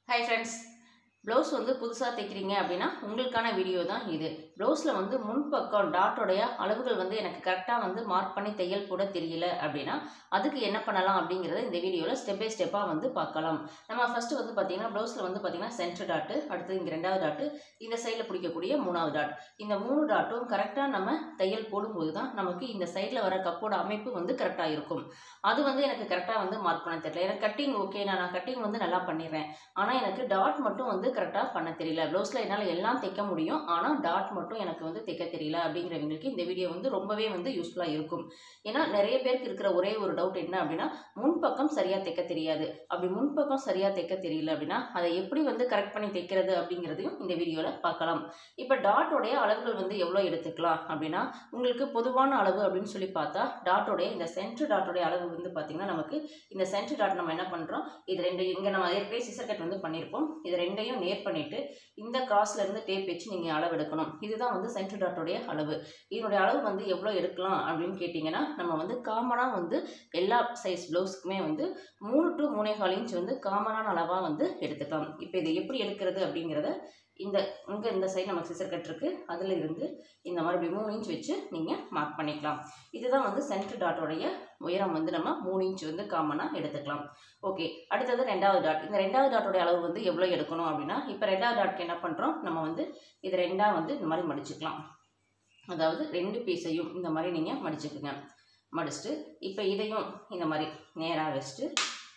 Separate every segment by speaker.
Speaker 1: hi friends blouse வந்து புதுசாக தைக்கிறீங்க அப்படின்னா உங்களுக்கான வீடியோ தான் இது ப்ளவுஸில் வந்து முன்பக்கம் டாட்டோடைய அளவுகள் வந்து எனக்கு கரெக்டாக வந்து மார்க் பண்ணி தையல் போட தெரியல அப்படின்னா அதுக்கு என்ன பண்ணலாம் அப்படிங்கிறத இந்த வீடியோவில் ஸ்டெப் பை ஸ்டெப்பாக வந்து பார்க்கலாம் நம்ம ஃபஸ்ட்டு வந்து பார்த்திங்கன்னா ப்ளவுஸில் வந்து பார்த்திங்கன்னா சென்டர் டாட்டு அடுத்தது இங்கே ரெண்டாவது டாட்டு இந்த சைடில் பிடிக்கக்கூடிய மூணாவது டாட் இந்த மூணு டாட்டும் கரெக்டாக நம்ம தையல் போடும்போது தான் நமக்கு இந்த சைடில் வர கப்போட அமைப்பு வந்து கரெக்டாக இருக்கும் அது வந்து எனக்கு கரெக்டாக வந்து மார்க் பண்ண தெரியல எனக்கு கட்டிங் ஓகே நான் கட்டிங் வந்து நல்லா பண்ணிடுறேன் ஆனால் எனக்கு டாட் மட்டும் வந்து கரெக்டாக பண்ண தெரியல ப்ளவுஸில் என்னால் எல்லாம் தைக்க முடியும் ஆனால் டாட் மட்டும் எனக்கு வந்து தைக்க தெரியல அப்படிங்கிறவங்களுக்கு இந்த வீடியோ வந்து ரொம்பவே வந்து யூஸ்ஃபுல்லாக இருக்கும் ஏன்னா நிறைய பேருக்கு இருக்கிற ஒரே ஒரு டவுட் என்ன அப்படின்னா முன்பக்கம் சரியாக தைக்க தெரியாது அப்படி முன்பக்கம் சரியாக தைக்க தெரியல அப்படின்னா அதை எப்படி வந்து கரெக்ட் பண்ணி தைக்கிறது அப்படிங்கிறதையும் இந்த வீடியோவில் பார்க்கலாம் இப்போ டாட்டோடைய அளவுகள் வந்து எவ்வளோ எடுத்துக்கலாம் அப்படின்னா உங்களுக்கு பொதுவான அளவு அப்படின்னு சொல்லி பார்த்தா டாட்டோடைய இந்த சென்டர் டாட்டோடைய அளவு வந்து பார்த்திங்கன்னா நமக்கு இந்த சென்டர் டாட் நம்ம என்ன பண்ணுறோம் இது ரெண்டு இங்கே நம்ம ஏற்கனவே சிசர் கட் வந்து பண்ணியிருப்போம் இது ரெண்டையும் நேர் பண்ணிவிட்டு இந்த crossல இருந்து டேப் வச்சு நீங்கள் அளவு எடுக்கணும் இதுதான் வந்து சென்டர் டாட்டோடைய அளவு இதனுடைய அளவு வந்து எவ்வளோ எடுக்கலாம் அப்படின்னு கேட்டிங்கன்னா நம்ம வந்து காமனாக வந்து எல்லா சைஸ் ப்ளவுஸுக்குமே வந்து மூணு டு மூணே கால் இன்ச் வந்து காமனான அளவாக வந்து எடுத்துக்கலாம் இப்போ இது எப்படி எடுக்கிறது அப்படிங்கிறத இந்த இங்கே இந்த சைடு நமக்கு சிசர் கட் இருக்கு அதில் இருந்து இந்த மாதிரி இப்படி மூணு இன்ச் வச்சு நீங்கள் மார்க் பண்ணிக்கலாம் இதுதான் வந்து சென்டர் டாட்டோடைய உயரம் வந்து நம்ம மூணு இன்ச் வந்து காமனாக எடுத்துக்கலாம் ஓகே அடுத்தது ரெண்டாவது டாட் இந்த ரெண்டாவது டாட்டோடைய அளவு வந்து எவ்வளோ எடுக்கணும் அப்படின்னா இப்போ ரெண்டாவது டாட்க்கு என்ன பண்ணுறோம் நம்ம வந்து இது ரெண்டாக வந்து இந்த மாதிரி மடிச்சுக்கலாம் அதாவது ரெண்டு பீஸையும் இந்த மாதிரி நீங்கள் மடிச்சுக்குங்க மடிச்சுட்டு இப்போ இதையும் இந்த மாதிரி நேராக வச்சுட்டு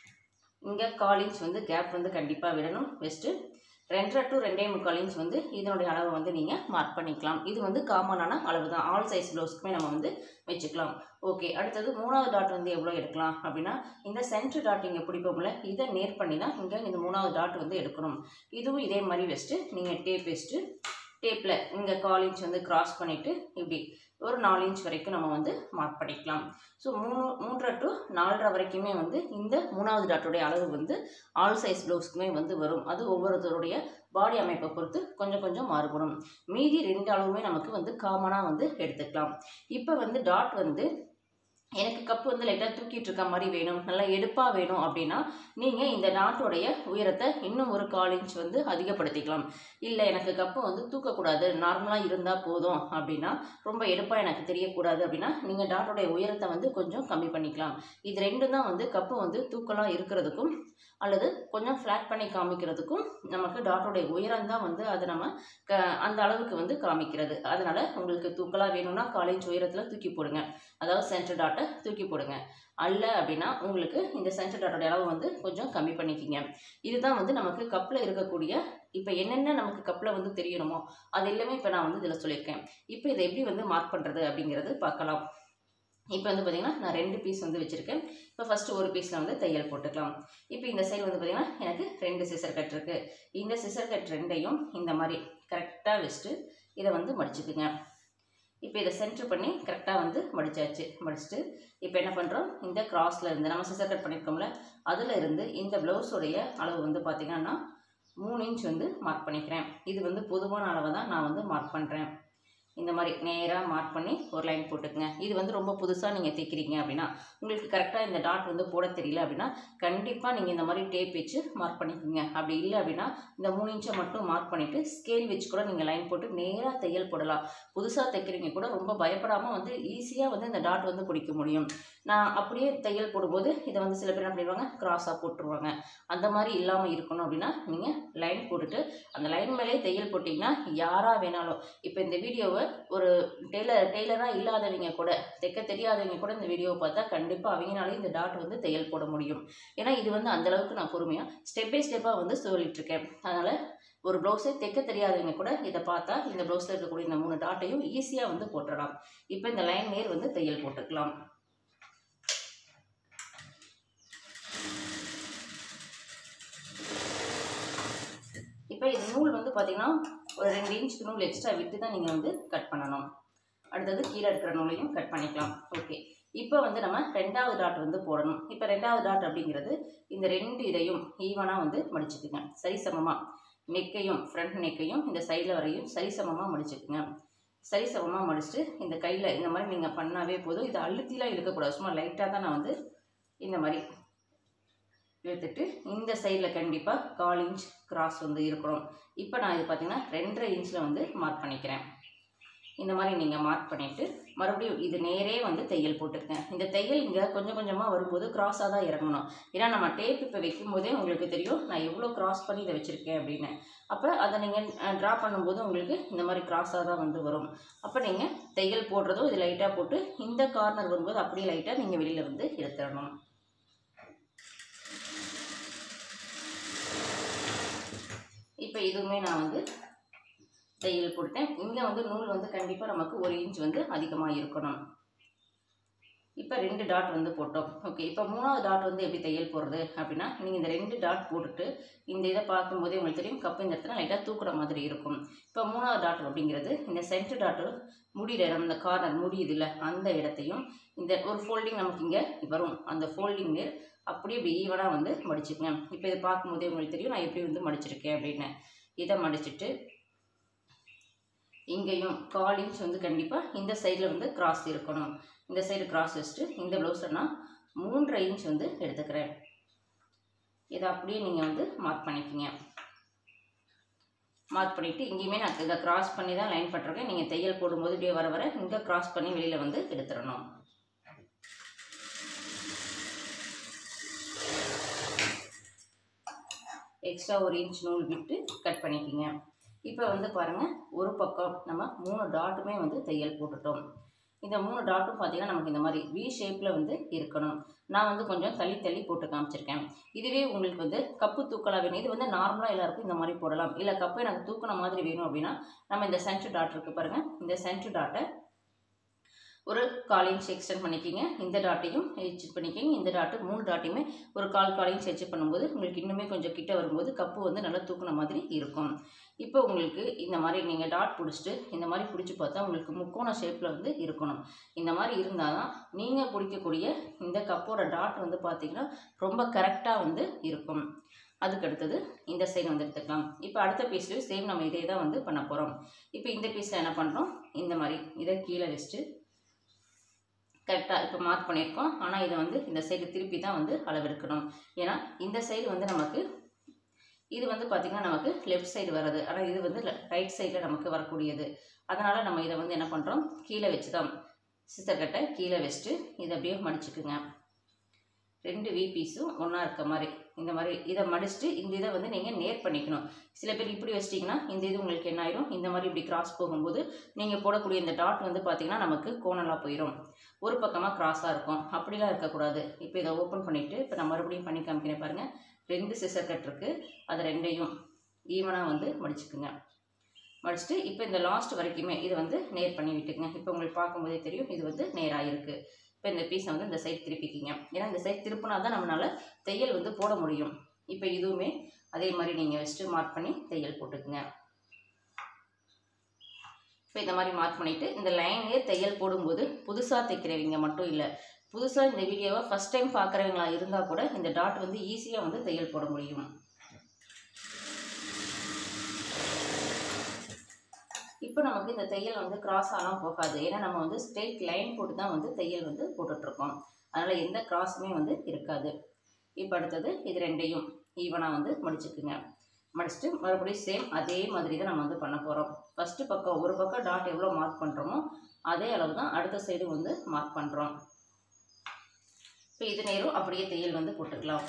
Speaker 1: இங்கே கால் இன்ச் வந்து கேப் வந்து கண்டிப்பாக விடணும் வச்சுட்டு ரெண்டரை டு ரெண்டே முக்கால் இன்ச் வந்து இதனுடைய அளவை வந்து நீங்கள் மார்க் பண்ணிக்கலாம் இது வந்து காமனான அளவு தான் ஆல் சைஸ் ப்ளவுஸ்க்குமே நம்ம வந்து வச்சுக்கலாம் ஓகே அடுத்தது மூணாவது டாட் வந்து எவ்வளோ எடுக்கலாம் அப்படின்னா இந்த சென்டர் டாட் இங்கே பிடிப்போம்ல இதை நேர் பண்ணி தான் இங்கே இந்த மூணாவது டாட் வந்து எடுக்கணும் இதுவும் இதே மாதிரி வச்சுட்டு நீங்கள் டேப் வச்சுட்டு டேப்பில் இங்கே கால் இன்ச் வந்து கிராஸ் பண்ணிவிட்டு இப்படி ஒரு நாலு இன்ச் வரைக்கும் நம்ம வந்து மார்க் பண்ணிக்கலாம் ஸோ மூணு மூன்றரை டு நாலரை வரைக்குமே வந்து இந்த மூணாவது டாட்டோடைய அளவு வந்து ஆல் சைஸ் ப்ளவுஸ்க்குமே வந்து வரும் அது ஒவ்வொருத்தருடைய பாடி அமைப்பை பொறுத்து கொஞ்சம் கொஞ்சம் மாறுபடும் மீதி ரெண்டு அளவுமே நமக்கு வந்து காமனாக வந்து எடுத்துக்கலாம் இப்போ வந்து டாட் வந்து எனக்கு கப்பு வந்து லைட்டாக தூக்கிட்டு இருக்க மாதிரி வேணும் நல்லா எடுப்பாக வேணும் அப்படின்னா நீங்கள் இந்த நாட்டோடைய உயரத்தை இன்னும் ஒரு கால் இன்ச் வந்து அதிகப்படுத்திக்கலாம் இல்லை எனக்கு கப்பு வந்து தூக்கக்கூடாது நார்மலாக இருந்தால் போதும் அப்படின்னா ரொம்ப எடுப்பாக எனக்கு தெரியக்கூடாது அப்படின்னா நீங்கள் டாட்டோடைய உயரத்தை வந்து கொஞ்சம் கம்மி பண்ணிக்கலாம் இது ரெண்டும் தான் வந்து கப்பு வந்து தூக்கலாக இருக்கிறதுக்கும் அல்லது கொஞ்சம் ஃப்ளாட் பண்ணி காமிக்கிறதுக்கும் நமக்கு டாட்டோடைய உயரம் தான் வந்து அது நம்ம க அந்த அளவுக்கு வந்து காமிக்கிறது அதனால் உங்களுக்கு தூக்கலாக வேணும்னா காலேஜ் உயரத்தில் தூக்கி போடுங்க அதாவது சென்டர் டாட்டை தூக்கி போடுங்க அல்ல அப்படின்னா உங்களுக்கு இந்த சென்டர் டாட்டோட அளவு வந்து கொஞ்சம் கம்மி பண்ணிக்கிங்க இதுதான் வந்து நமக்கு கப்பில் இருக்கக்கூடிய இப்போ என்னென்ன நமக்கு கப்பில் வந்து தெரியணுமோ அது எல்லாமே இப்போ நான் வந்து இதில் சொல்லியிருக்கேன் இப்போ இதை எப்படி வந்து மார்க் பண்ணுறது அப்படிங்கிறது பார்க்கலாம் இப்போ வந்து பார்த்திங்கன்னா நான் ரெண்டு பீஸ் வந்து வச்சுருக்கேன் இப்போ ஃபஸ்ட்டு ஒரு பீஸில் வந்து தையல் போட்டுக்கலாம் இப்போ இந்த சைடு வந்து பார்த்திங்கன்னா எனக்கு ரெண்டு சிசர் கட் இருக்குது இந்த சிசர் கட் ரெண்டையும் இந்த மாதிரி கரெக்டாக வச்சுட்டு இதை வந்து மடிச்சுக்குங்க இப்போ இதை சென்டர் பண்ணி கரெக்டாக வந்து மடிச்சாச்சு மடிச்சுட்டு இப்போ என்ன பண்ணுறோம் இந்த கிராஸில் இருந்து நம்ம சிசர் கட் பண்ணியிருக்கோம்ல அதில் இருந்து இந்த ப்ளவுஸோடைய அளவு வந்து பார்த்திங்கன்னா மூணு இன்ச் வந்து மார்க் பண்ணிக்கிறேன் இது வந்து பொதுவான அளவை தான் நான் வந்து மார்க் பண்ணுறேன் இந்த மாதிரி நேராக மார்க் பண்ணி ஒரு லைன் போட்டுக்குங்க இது வந்து ரொம்ப புதுசாக நீங்கள் தைக்கிறீங்க அப்படின்னா உங்களுக்கு கரெக்டாக இந்த டாட் வந்து போட தெரியல அப்படின்னா கண்டிப்பாக நீங்கள் இந்த மாதிரி டேப் வச்சு மார்க் பண்ணிக்கோங்க அப்படி இல்லை அப்படின்னா இந்த மூணு இன்ச்சை மட்டும் மார்க் பண்ணிவிட்டு ஸ்கேல் வச்சு கூட நீங்கள் லைன் போட்டு நேராக தையல் போடலாம் புதுசாக தைக்கிறீங்க கூட ரொம்ப பயப்படாமல் வந்து ஈஸியாக வந்து இந்த டாட் வந்து பிடிக்க முடியும் நான் அப்படியே தையல் போடும்போது இதை வந்து சில பேர் என்ன பண்ணிடுவாங்க கிராஸாக போட்டுருவாங்க அந்த மாதிரி இல்லாமல் இருக்கணும் அப்படின்னா நீங்கள் லைன் போட்டுட்டு அந்த லைன் மேலேயே தையல் போட்டிங்கன்னா யாராக வேணாலும் இப்போ இந்த வீடியோவை ஒரு டெய்லர் டெய்லராக இல்லாதவங்க கூட தைக்க தெரியாதவங்க கூட இந்த வீடியோவை பார்த்தா கண்டிப்பாக அவங்களாலே இந்த டாட் வந்து தையல் போட முடியும் ஏன்னா இது வந்து அந்தளவுக்கு நான் பொறுமையாக ஸ்டெப் பை ஸ்டெப்பாக வந்து சொல்லிட்டுருக்கேன் அதனால் ஒரு ப்ளவுஸே தைக்க தெரியாதவங்க கூட இதை பார்த்தா இந்த ப்ளவுஸில் இருக்கக்கூடிய இந்த மூணு டாட்டையும் ஈஸியாக வந்து போட்டுடலாம் இப்போ இந்த லைன் நேர் வந்து தையல் போட்டுக்கலாம் இப்போ இது நூல் வந்து பார்த்தீங்கன்னா ஒரு ரெண்டு இன்ச்சுக்கு நூல் எக்ஸ்ட்ரா விட்டு தான் நீங்கள் வந்து கட் பண்ணணும் அடுத்தது கீழே இருக்கிற நூலையும் கட் பண்ணிக்கலாம் ஓகே இப்போ வந்து நம்ம ரெண்டாவது டாட் வந்து போடணும் இப்போ ரெண்டாவது டாட் அப்படிங்கிறது இந்த ரெண்டு இதையும் ஈவனாக வந்து மடிச்சுக்குங்க சரிசமமாக நெக்கையும் ஃப்ரண்ட் நெக்கையும் இந்த சைடில் வரையும் சரிசமமாக மடிச்சுக்குங்க சரிசமமாக மடிச்சுட்டு இந்த கையில் இந்த மாதிரி நீங்கள் பண்ணாவே போதும் இதை அழுத்திலாம் இழுக்கக்கூடாது சும்மா லைட்டாக தான் நான் வந்து இந்த மாதிரி இழுத்துட்டு இந்த சைடில் கண்டிப்பாக கால் இன்ச் கிராஸ் வந்து இருக்கணும் இப்போ நான் இது பார்த்தீங்கன்னா ரெண்டரை இன்ச்சில் வந்து மார்க் பண்ணிக்கிறேன் இந்த மாதிரி நீங்கள் மார்க் பண்ணிவிட்டு மறுபடியும் இது நேரே வந்து தையல் போட்டுக்கங்க இந்த தையல் இங்கே கொஞ்சம் கொஞ்சமாக வரும்போது கிராஸாக தான் இறங்கணும் ஏன்னா நம்ம டேப் இப்போ வைக்கும் போதே உங்களுக்கு தெரியும் நான் எவ்வளோ கிராஸ் பண்ணி இதை வச்சுருக்கேன் அப்படின்னு அப்போ அதை நீங்கள் ட்ரா பண்ணும்போது உங்களுக்கு இந்த மாதிரி கிராஸாக தான் வந்து வரும் அப்போ நீங்கள் தையல் போடுறதும் இது லைட்டாக போட்டு இந்த கார்னர் வரும்போது அப்படியே லைட்டாக நீங்கள் வெளியில் வந்து எடுத்துடணும் இப்போ இதுவுமே நான் வந்து தையல் போட்டேன் இங்கே வந்து நூல் வந்து கண்டிப்பாக நமக்கு ஒரு இன்ச் வந்து அதிகமாக இருக்கணும் இப்போ ரெண்டு டாட் வந்து போட்டோம் ஓகே இப்போ மூணாவது டாட் வந்து எப்படி தையல் போடுறது அப்படின்னா நீங்கள் இந்த ரெண்டு டாட் போட்டுட்டு இந்த இதை பார்க்கும்போதே உங்களுக்கு தெரியும் கப்பு இந்த இடத்துல லைட்டாக தூக்குற மாதிரி இருக்கும் இப்போ மூணாவது டாட் அப்படிங்கிறது இந்த சென்டர் டாட்டு முடிகிற இடம் இந்த கார்னர் முடியுது இல்லை அந்த இடத்தையும் இந்த ஒரு ஃபோல்டிங் நமக்கு இங்கே வரும் அந்த ஃபோல்டிங் நேர் அப்படியே இப்படி ஈவனாக வந்து மடிச்சுக்கங்க இப்போ இதை பார்க்கும்போதே உங்களுக்கு தெரியும் நான் எப்படி வந்து மடிச்சிருக்கேன் அப்படின்னு இதை மடிச்சிட்டு இங்கேயும் கால் இன்ச் வந்து கண்டிப்பாக இந்த சைடில் வந்து கிராஸ் இருக்கணும் இந்த சைடு கிராஸ் வச்சுட்டு இந்த ப்ளவுஸை நான் மூன்றரை இன்ச் வந்து எடுத்துக்கிறேன் இதை அப்படியே நீங்கள் வந்து மார்க் பண்ணிக்கிங்க மார்க் பண்ணிவிட்டு இங்கேயுமே நான் இதை கிராஸ் பண்ணி தான் லைன் பண்ணுறேன் நீங்கள் தையல் போடும்போது இப்படியே வர வர இங்கே கிராஸ் பண்ணி வெளியில் வந்து எடுத்துடணும் எக்ஸ்ட்ரா ஒரு இன்ச் நூல் விட்டு கட் பண்ணிக்கிங்க இப்போ வந்து பாருங்கள் ஒரு பக்கம் நம்ம மூணு டாட்டுமே வந்து தையல் போட்டுட்டோம் இந்த மூணு டாட்டும் பார்த்தீங்கன்னா நமக்கு இந்த மாதிரி வி ஷேப்பில் வந்து இருக்கணும் நான் வந்து கொஞ்சம் தள்ளி தள்ளி போட்டு காமிச்சிருக்கேன் இதுவே உங்களுக்கு வந்து கப்பு தூக்கலாக வேணும் இது வந்து நார்மலாக எல்லாருக்கும் இந்த மாதிரி போடலாம் இல்லை கப்பு எனக்கு தூக்கின மாதிரி வேணும் அப்படின்னா நம்ம இந்த சென்ட்ரு டாட் இருக்குது பாருங்கள் இந்த சென்ட்ரு டாட்டை ஒரு கால் இன்ச் எக்ஸ்டெண்ட் பண்ணிக்கிங்க இந்த டாட்டையும் எச்சு பண்ணிக்கிங்க இந்த டாட்டு மூணு டாட்டையுமே ஒரு கால் கால் இன்ச் எச்சு பண்ணும்போது உங்களுக்கு இன்னுமே கொஞ்சம் கிட்ட வரும்போது கப்பு வந்து நல்லா தூக்குன மாதிரி இருக்கும் இப்போ உங்களுக்கு இந்த மாதிரி நீங்கள் டாட் பிடிச்சிட்டு இந்த மாதிரி பிடிச்சி பார்த்தா உங்களுக்கு முக்கோண ஷேப்பில் வந்து இருக்கணும் இந்த மாதிரி இருந்தால் தான் நீங்கள் பிடிக்கக்கூடிய இந்த கப்போட டாட் வந்து பார்த்திங்கன்னா ரொம்ப கரெக்டாக வந்து இருக்கும் அதுக்கு அடுத்தது இந்த சைடு வந்து எடுத்துக்கலாம் இப்போ அடுத்த பீஸ்லேயும் சேம் நம்ம இதே தான் வந்து பண்ண போகிறோம் இப்போ இந்த பீஸில் என்ன பண்ணுறோம் இந்த மாதிரி இதை கீழே வச்சுட்டு கரெக்டாக இப்போ மார்க் பண்ணியிருக்கோம் ஆனால் இதை வந்து இந்த சைடு திருப்பி தான் வந்து அளவெடுக்கணும் ஏன்னா இந்த சைடு வந்து நமக்கு இது வந்து பார்த்திங்கன்னா நமக்கு லெஃப்ட் சைடு வர்றது ஆனால் இது வந்து ரைட் சைடில் நமக்கு வரக்கூடியது அதனால் நம்ம இதை வந்து என்ன பண்ணுறோம் கீழே வச்சு தான் சிசர் கட்டை கீழே வச்சுட்டு இதை அப்படியே மடிச்சுக்குங்க ரெண்டு வி பீஸும் ஒன்றா இருக்க மாதிரி இந்த மாதிரி இதை மடிச்சுட்டு இந்த இதை வந்து நீங்கள் நேர் பண்ணிக்கணும் சில பேர் இப்படி வச்சிட்டிங்கன்னா இந்த இது உங்களுக்கு என்ன ஆயிரும் இந்த மாதிரி இப்படி கிராஸ் போகும்போது நீங்கள் போடக்கூடிய இந்த டாட் வந்து பார்த்திங்கன்னா நமக்கு கோணலாக போயிடும் ஒரு பக்கமாக கிராஸாக இருக்கும் அப்படிலாம் இருக்கக்கூடாது இப்போ இதை ஓப்பன் பண்ணிவிட்டு இப்போ நான் மறுபடியும் பண்ணி காமிக்கிறேன் பாருங்கள் ரெண்டு சிசர் கட் இருக்குது அது ரெண்டையும் ஈவனாக வந்து மடிச்சுக்குங்க மடிச்சுட்டு இப்போ இந்த லாஸ்ட் வரைக்குமே இதை வந்து நேர் பண்ணி விட்டுக்குங்க இப்போ உங்களுக்கு பார்க்கும்போதே தெரியும் இது வந்து நேராக இருக்குது இப்போ இந்த பீஸை வந்து இந்த சைட் திருப்பிக்கிங்க ஏன்னா இந்த சைட் திருப்பினா தான் நம்மளால் தையல் வந்து போட முடியும் இப்போ இதுவுமே அதே மாதிரி நீங்கள் வச்சுட்டு மார்க் பண்ணி தையல் போட்டுக்குங்க இப்போ இந்த மாதிரி மார்க் பண்ணிவிட்டு இந்த லைன்லேயே தையல் போடும்போது புதுசாக தைக்கிறவங்க மட்டும் இல்லை புதுசாக இந்த வீடியோவை ஃபஸ்ட் டைம் பார்க்குறவங்களா இருந்தால் கூட இந்த டாட் வந்து ஈஸியாக வந்து தையல் போட முடியும் இப்போ நமக்கு இந்த தையல் வந்து கிராஸ் ஆலாம் போகாது ஏன்னா நம்ம வந்து ஸ்ட்ரெயிட் லைன் போட்டு தான் வந்து தையல் வந்து போட்டுட்ருக்கோம் அதனால் எந்த கிராஸுமே வந்து இருக்காது இப்போ அடுத்தது இது ரெண்டையும் ஈவனாக வந்து முடிச்சுக்குங்க மடிச்சுட்டு மறுபடியும் சேம் அதே மாதிரி தான் நம்ம வந்து பண்ண போகிறோம் ஃபஸ்ட்டு பக்கம் ஒரு பக்கம் டாட் எவ்வளோ மார்க் பண்ணுறோமோ அதே அளவு தான் அடுத்த சைடு வந்து மார்க் பண்ணுறோம் இப்போ இது நேரம் அப்படியே தையல் வந்து போட்டுக்கலாம்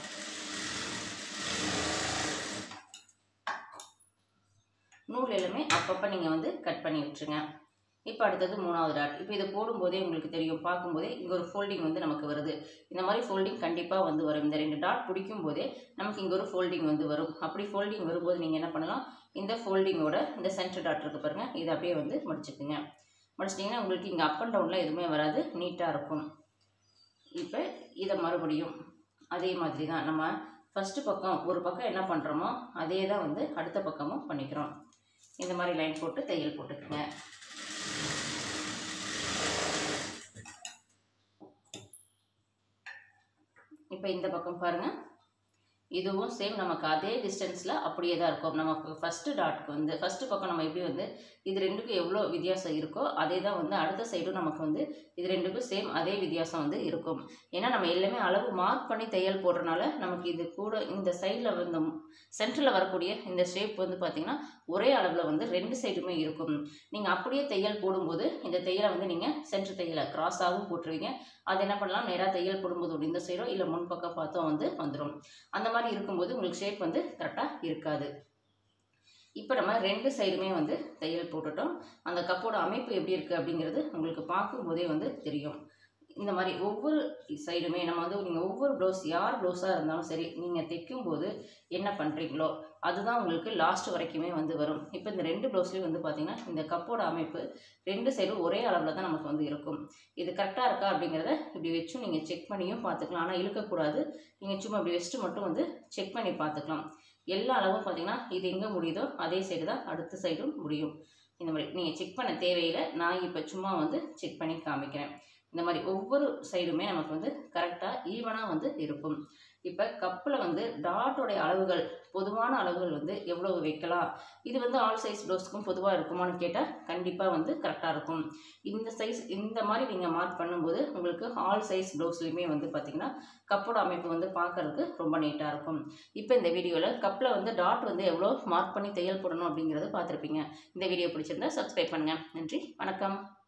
Speaker 1: நூல் எல்லாமே அப்பப்போ நீங்கள் வந்து கட் பண்ணி விட்டுருங்க இப்போ அடுத்தது மூணாவது டாட் இப்போ இதை போடும்போதே உங்களுக்கு தெரியும் பார்க்கும்போதே இங்கே ஒரு ஃபோல்டிங் வந்து நமக்கு வருது இந்த மாதிரி ஃபோல்டிங் கண்டிப்பாக வந்து வரும் இந்த ரெண்டு டாட் பிடிக்கும் போதே நமக்கு இங்கே ஒரு ஃபோல்டிங் வந்து வரும் அப்படி ஃபோல்டிங் வரும்போது நீங்கள் என்ன பண்ணலாம் இந்த ஃபோல்டிங்கோட இந்த சென்டர் டாட் இருக்குது பாருங்கள் இதை அப்படியே வந்து மடிச்சுக்குங்க மடிச்சிட்டிங்கன்னா உங்களுக்கு இங்கே அப் அண்ட் டவுனில் எதுவுமே வராது நீட்டாக இருக்கும் இப்போ இதை மறுபடியும் அதே மாதிரி தான் நம்ம ஃபஸ்ட்டு பக்கம் ஒரு பக்கம் என்ன பண்ணுறோமோ அதே தான் வந்து அடுத்த பக்கமும் பண்ணிக்கிறோம் இந்த மாதிரி லைன் போட்டு தையல் போட்டுக்குங்க இப்போ இந்த பக்கம் பாருங்கள் இதுவும் சேம் நமக்கு அதே டிஸ்டன்ஸில் அப்படியே தான் இருக்கும் நமக்கு ஃபஸ்ட்டு டாட்க்கு வந்து ஃபஸ்ட்டு பக்கம் நம்ம எப்படி வந்து இது ரெண்டுக்கும் எவ்வளோ வித்தியாசம் இருக்கோ அதே தான் வந்து அடுத்த சைடும் நமக்கு வந்து இது ரெண்டுக்கும் சேம் அதே வித்தியாசம் வந்து இருக்கும் ஏன்னா நம்ம எல்லாமே அளவு மார்க் பண்ணி தையல் போடுறனால நமக்கு இது கூட இந்த சைடில் வந்து சென்டரில் வரக்கூடிய இந்த ஷேப் வந்து பார்த்திங்கன்னா ஒரே அளவில் வந்து ரெண்டு சைடுமே இருக்கும் நீங்கள் அப்படியே தையல் போடும்போது இந்த தையலை வந்து நீங்கள் சென்டர் தையலை கிராஸாகவும் போட்டுருவீங்க அது என்ன பண்ணலாம் நேராக தையல் போடும்போது இந்த சைடோ இல்லை முன்பக்கம் பார்த்தோம் வந்து வந்துடும் அந்த மாதிரி இருக்கும்போது உங்களுக்கு ஷேப் வந்து கரெக்டாக இருக்காது இப்போ நம்ம ரெண்டு சைடுமே வந்து தையல் போட்டுட்டோம் அந்த கப்போட அமைப்பு எப்படி இருக்குது அப்படிங்கிறது உங்களுக்கு பார்க்கும்போதே வந்து தெரியும் இந்த மாதிரி ஒவ்வொரு சைடுமே நம்ம வந்து நீங்கள் ஒவ்வொரு ப்ளவுஸ் யார் ப்ளவுஸாக இருந்தாலும் சரி நீங்கள் தைக்கும்போது என்ன பண்ணுறீங்களோ அதுதான் உங்களுக்கு லாஸ்ட் வரைக்குமே வந்து வரும் இப்போ இந்த ரெண்டு ப்ளவுஸ்லேயும் வந்து பார்த்திங்கன்னா இந்த கப்போட அமைப்பு ரெண்டு சைடும் ஒரே அளவில் தான் நமக்கு வந்து இருக்கும் இது கரெக்டாக இருக்கா அப்படிங்கிறத இப்படி வச்சும் நீங்கள் செக் பண்ணியும் பார்த்துக்கலாம் ஆனால் இழுக்கக்கூடாது நீங்கள் சும்மா இப்படி வச்சுட்டு மட்டும் வந்து செக் பண்ணி பார்த்துக்கலாம் எல்லா அளவும் பார்த்தீங்கன்னா இது எங்கே முடியுதோ அதே சைடு தான் அடுத்த சைடும் முடியும் இந்த மாதிரி நீங்கள் செக் பண்ண தேவையில்லை நான் இப்போ சும்மா வந்து செக் பண்ணி காமிக்கிறேன் இந்த மாதிரி ஒவ்வொரு சைடுமே நமக்கு வந்து கரெக்டாக ஈவனாக வந்து இருக்கும் இப்போ கப்பில் வந்து டாட்டோடைய அளவுகள் பொதுவான அளவுகள் வந்து எவ்வளோ வைக்கலாம் இது வந்து ஆல் சைஸ் ப்ளவுஸ்க்கும் பொதுவாக இருக்குமான்னு கேட்டால் கண்டிப்பாக வந்து கரெக்டாக இருக்கும் இந்த சைஸ் இந்த மாதிரி நீங்கள் மார்க் பண்ணும்போது உங்களுக்கு ஆல் சைஸ் ப்ளவுஸ்லையுமே வந்து பார்த்திங்கன்னா கப்போட அமைப்பு வந்து பார்க்கறதுக்கு ரொம்ப நீட்டாக இருக்கும் இப்போ இந்த வீடியோவில் கப்பில் வந்து டாட் வந்து எவ்வளோ மார்க் பண்ணி தையல் போடணும் அப்படிங்கிறத பார்த்துருப்பீங்க இந்த வீடியோ பிடிச்சிருந்தா சப்ஸ்கிரைப் பண்ணுங்கள் நன்றி வணக்கம்